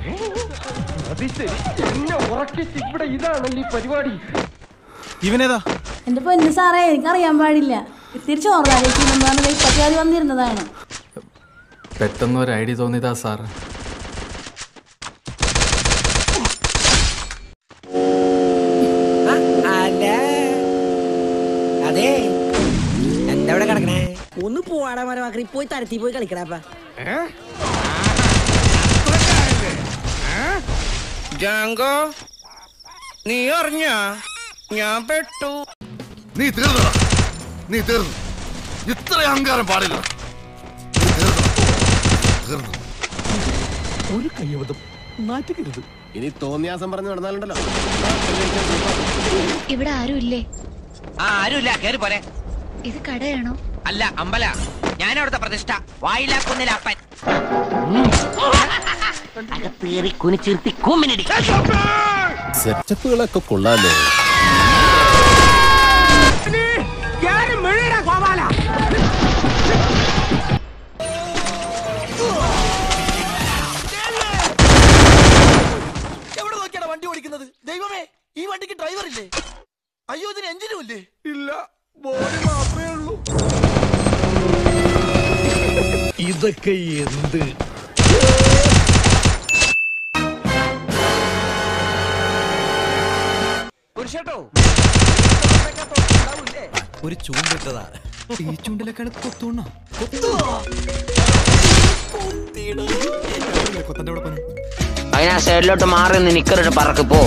അത് ശരി എന്നെ ഉറക്കിച്ച് ഇവിടെ ഇതാണല്ലേ ഈ പരിപാടി ഇവനേതാ എന്റെ പൊന്നു സാറേ എനിക്കറിയാൻ പാടില്ല ഇത്തിരി ചോറാലേക്ക് പറഞ്ഞത് ഇപ്പത്തി വന്നിരുന്നതാണ് പെട്ടെന്ന് ഒരു ഐഡിയ തോന്നിയതാ സാർ അല്ല അതെ എന്താ ഇവിടെ കിടക്കണേ ഒന്ന് പോവാടാ മരമാക്കി പോയി തരത്തി പോയി കളിക്കടാപ്പ ജാങ്കോ നീ അറിഞ്ഞ ഞാൻ പെട്ടു നീ തീർന്നടാ നീ തീർന്നു ഇത്ര അഹങ്കാരം പാടില്ല നീ തീർന്നു തീർന്നു ഇനി തോന്നിയാസം പറഞ്ഞു നടന്നാലുണ്ടല്ലോ ഇവിടെ ആരും ഇല്ലേ ആ ആരുമില്ല കേറി പോരെ ഇത് കടയാണോ അല്ല അമ്പല ഞാൻ അവിടുത്തെ പ്രതിഷ്ഠ വായിലാക്കുന്നില്ല അപ്പൻ സെറ്റപ്പുകളൊക്കെ കൊള്ളാലോ എവിടെ നോക്കിയാണ് വണ്ടി ഓടിക്കുന്നത് ദൈവമേ ഈ വണ്ടിക്ക് ഡ്രൈവർ ഇല്ലേ അയ്യോ ഇതിന് എഞ്ചിനും ഇല്ലേ ഇല്ല ബോഡി മാത്രമേ ഉള്ളൂ ഇതൊക്കെ എന്ത് പുരുഷട്ടോ ഒരു ചൂണ്ടിട്ടതാ ഈ ചൂണ്ടിലേക്കാണ് കൊത്തൂണ്ണ കൊത്തന്റെ അവിടെ പോയി അതിനാ സൈഡിലോട്ട് മാറി നിന്ന് നിക്കറിട്ട് പറക്ക് പോ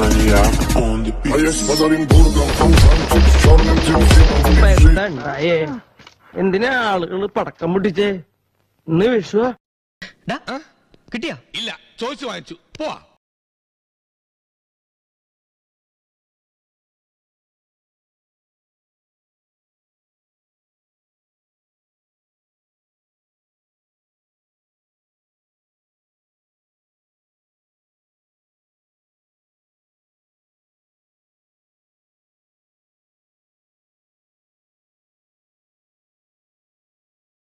എന്താ ഉണ്ടായേ എന്തിനാ ആളുകൾ പടക്കം പൊട്ടിച്ചേ ഇന്ന് വിഷുവാ കിട്ടിയാ ഇല്ല ചോദിച്ചു വാങ്ങിച്ചു പോവാ